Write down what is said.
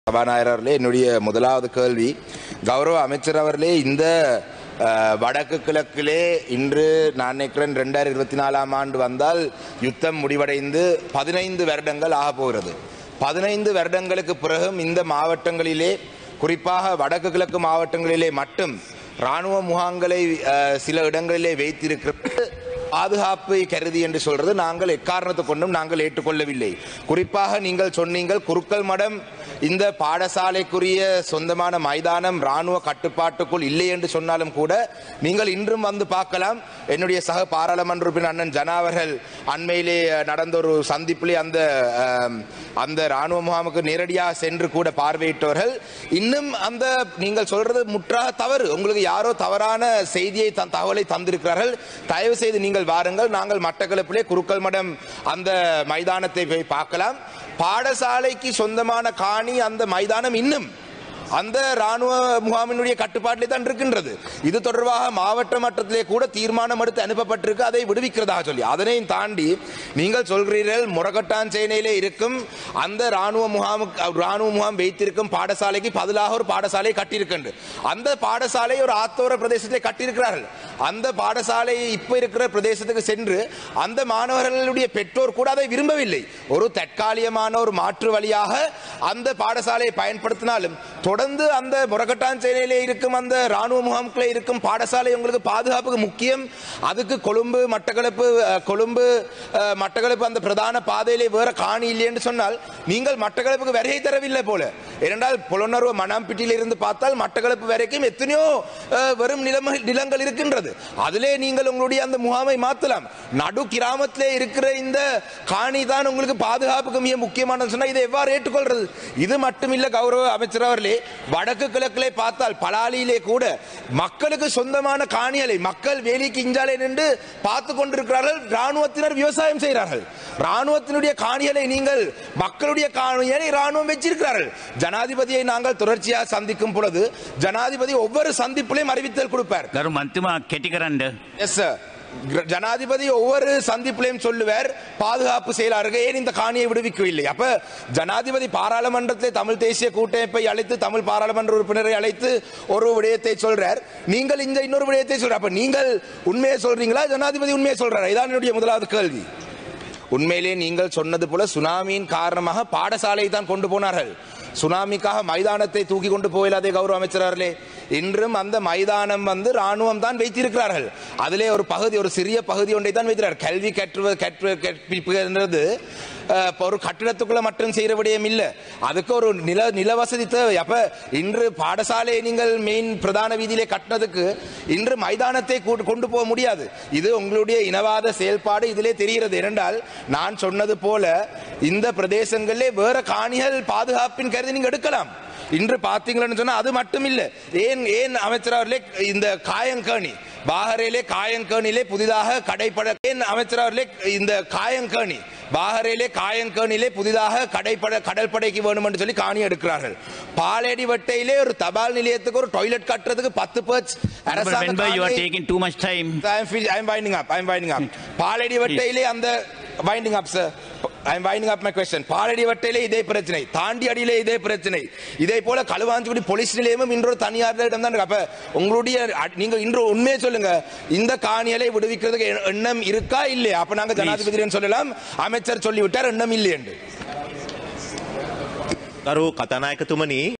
சபாநாயகர் அவர்களே என்னுடைய முதலாவது கேள்வி கௌரவ அமைச்சர் அவர்களே இந்த அஹ், வடக்கு கிழக்கிலே இன்று நான் நினைக்கிறேன் ரெண்டாயிரத்தி இருபத்தி நாலாம் ஆண்டு வந்தால் யுத்தம் முடிவடைந்து பதினைந்து வருடங்கள் ஆக போகிறது பதினைந்து வருடங்களுக்கு பிறகும் இந்த மாவட்டங்களிலே குறிப்பாக வடக்கு கிழக்கு மாவட்டங்களிலே மட்டும் இராணுவ முகாம்களை அஹ், சில இடங்களிலே வைத்திருக்கிறது பாதுகாப்பை கருதி என்று சொல்றது நாங்கள் எக்காரணத்தை கொண்டும் நாங்கள் ஏற்றுக்கொள்ளவில்லை குறிப்பாக நீங்கள் சொன்னீங்கள் குருக்கள் மடம் இந்த பாடசாலைக்குரிய சொந்தமான மைதானம் ராணுவ கட்டுப்பாட்டுக்குள் இல்லை என்று சொன்னாலும் கூட நீங்கள் இன்றும் வந்து பார்க்கலாம் என்னுடைய சக பாராளுமன்ற உறுப்பினர் அண்ணன் ஜனா அவர்கள் அண்மையிலே அஹ், நடந்த ஒரு சந்திப்பிலே அந்த அஹ், அந்த ராணுவ முகாமுக்கு நேரடியாக சென்று கூட பார்வையிட்டவர்கள் இன்னும் அந்த நீங்கள் சொல்றது முற்றாக தவறு உங்களுக்கு யாரோ தவறான செய்தியை தன் தகவலை தந்திருக்கிறார்கள் தயவு செய்து நீங்கள் வாருங்கள் நாங்கள் மட்டக்களப்பிலே குருக்கள் மடம் அந்த மைதானத்தை போய் பார்க்கலாம் பாடசாலைக்கு சொந்தமான காணி அந்த மைதானம் இன்னும் அந்த ராணுவ முகாமினுடைய கட்டுப்பாட்டிலே தான் இருக்கின்றது இது தொடர்பாக மாவட்ட மட்டத்திலே கூட தீர்மானம் எடுத்து அனுப்பப்பட்டிருக்கு அதை விடுவிக்கிறதாக சொல்லி அதனையும் தாண்டி நீங்கள் சொல்கிறீர்கள் முரகட்டான் சேனையிலே இருக்கும் அந்த ராணுவ முகாமு ராணுவ முகாம் வைத்திருக்கும் பாடசாலைக்கு பதிலாக ஒரு பாடசாலை கட்டியிருக்கின்ற அந்த பாடசாலை ஒரு ஆத்தோர பிரதேசத்தை கட்டியிருக்கிறார்கள் அந்த பாடசாலை இப்ப இருக்கிற பிரதேசத்துக்கு சென்று அந்த மாணவர்களுடைய பெற்றோர் கூட அதை விரும்பவில்லை ஒரு தற்காலிகமான ஒரு மாற்று வழியாக அந்த பாடசாலையை பயன்படுத்தினாலும் தொடர்ந்து அந்த முரகட்டான் சேனையிலே இருக்கும் அந்த ராணுவ முகாம்களே இருக்கும் பாடசாலை உங்களுக்கு பாதுகாப்புக்கு முக்கியம் அதுக்கு கொழும்பு மட்டக்களப்பு அஹ், கொழும்பு அஹ், மட்டக்களப்பு அந்த பிரதான பாதையிலே வேற காணி இல்லை என்று சொன்னால் நீங்கள் மட்டக்களப்புக்கு வருகை தரவில்லை போல ஏனென்றால் புலனர்வு மணாம்பிட்டியில் இருந்து பார்த்தால் மட்டக்களப்பு வரைக்கும் எத்தனையோ அஹ், வெறும் நிலம் நிலங்கள் இருக்கின்றது அதிலே நீங்கள் உங்களுடைய அந்த முகாமை மாற்றலாம் நடு கிராமத்திலே இருக்கிற இந்த காணி தான் உங்களுக்கு பாதுகாப்புக்கு மிக முக்கியமானது சொன்னா இதை எவ்வாறு ஏற்றுக்கொள்றது இது மட்டுமில்ல கௌரவ அமைச்சர் அவர்களே வடக்கு கிழக்கிலே பார்த்தால் பலாலியிலே கூட மக்களுக்கு சொந்தமான காணிகளை மக்கள் வேலிக்கு இஞ்சாலே நின்று பார்த்து கொண்டிருக்கிறார்கள் ராணுவத்தினர் விவசாயம் செய்கிறார்கள் ராணுவத்தினுடைய காணிகளை நீங்கள் மக்களுடைய காணிகளை ராணுவம் வச்சிருக்கிறார்கள் ஜனாதிபதியை நாங்கள் தொடர்ச்சியாக சந்திக்கும் பொழுது ஜனாதிபதி ஒவ்வொரு சந்திப்பிலையும் அறிவித்தல் கொடுப்பார் ගරු මන්තුමා කෙටි කරන්න எஸ் சார் ஜனாதிபதி ஒவ்வொரு சந்திப்பிலையும் சொல்லுவார் பாதுகாப்பு செயலாளர்கள் ஏன் இந்த காணியை விடுவிக்கவில்லை அப்ப ஜனாதிபதி பாராளுமன்றத்திலே தமிழ் தேசிய கூட்டமைப்பை அழைத்து தமிழ் பாராளுமன்ற உறுப்பினரை அழைத்து ஒரு விடயத்தை சொல்றார் நீங்கள் இந்த இன்னொரு விடயத்தை சொல்ற அப்ப நீங்கள் உண்மையை சொல்றீங்களா ஜனாதிபதி உண்மையை சொல்றாரா இதான் என்னுடைய முதலாவது கேள்வி உண்மையிலே நீங்கள் சொன்னது போல சுனாமியின் காரணமாக பாடசாலையை தான் கொண்டு போனார்கள் சுனாமிக்காக மைதானத்தை தூக்கி கொண்டு போயிடாதே கௌரவ அமைச்சர்களே இன்றும் அந்த மைதானம் வந்து ராணுவம் தான் வைத்திருக்கிறார்கள் அதிலே ஒரு பகுதி ஒரு சிறிய பகுதி ஒன்றை தான் வைத்திருக்கிறார் கல்வி கற்று கற்று கற்பிப்புன்றது அஹ், இப்ப ஒரு கட்டிடத்துக்குள்ள மட்டும் செய்யற விடயம் இல்ல அதுக்கு ஒரு நில நில வசதி தேவை அப்ப இன்று பாடசாலையை நீங்கள் மெயின் பிரதான வீதியிலே கட்டினதுக்கு இன்று மைதானத்தை கூட்டு- கொண்டு போக முடியாது இது உங்களுடைய இனவாத செயல்பாடு இதிலே தெரிகிறது ஏனென்றால் நான் சொன்னது போல இந்த பிரதேசங்களிலே வேற காணிகள் பாதுகாப்பின் கருதி நீங்க எடுக்கலாம் இன்று பார்த்தீங்களன்னு சொன்னா அது மட்டும் இல்ல ஏன் ஏன் அமைச்சர் அவர்களே இந்த காயங்கேணி பாகரேலே காயங்கேணிலே புதிதாக கடைப்பட ஏன் அமைச்சர் அவர்களே இந்த காயங்கேணி பாகரேலே காயங்கேணிலே புதிதாக கடைப்பட கடல் படைக்கு வேணும் என்று சொல்லி காணி எடுக்கிறார்கள் பாலேடி வட்டையிலே ஒரு தபால் நிலையத்துக்கு ஒரு டாய்லெட் கட்டுறதுக்கு பத்து பர்ச் அரசாங்க member you are காணியை- taking too much time I'm, feel, I'm winding up. I'm winding up. பாலடி வட்டையிலே அந்த winding up, sir. I'm winding up my question. பாலடி வட்டையிலே இதே பிரச்சனை தாண்டி அடியிலே இதே பிரச்சனை இதே போல களுவாஞ்சிக்குடி போலீஸ் நிலையமும் இன்றொரு தனியார் இடம் தான் இருக்கு. அப்ப உங்களுடைய அ- நீங்க இன்று உண்மையை சொல்லுங்க இந்த காணியலை விடுவிக்கிறதுக்கு எ- எண்ணம் இருக்கா இல்லையா அப்ப நாங்க ஜனாதிபதினு சொல்லலாம் அமைச்சர் சொல்லிவிட்டார் எண்ணம் இல்லை என்று ගරු කතනායකතුමනි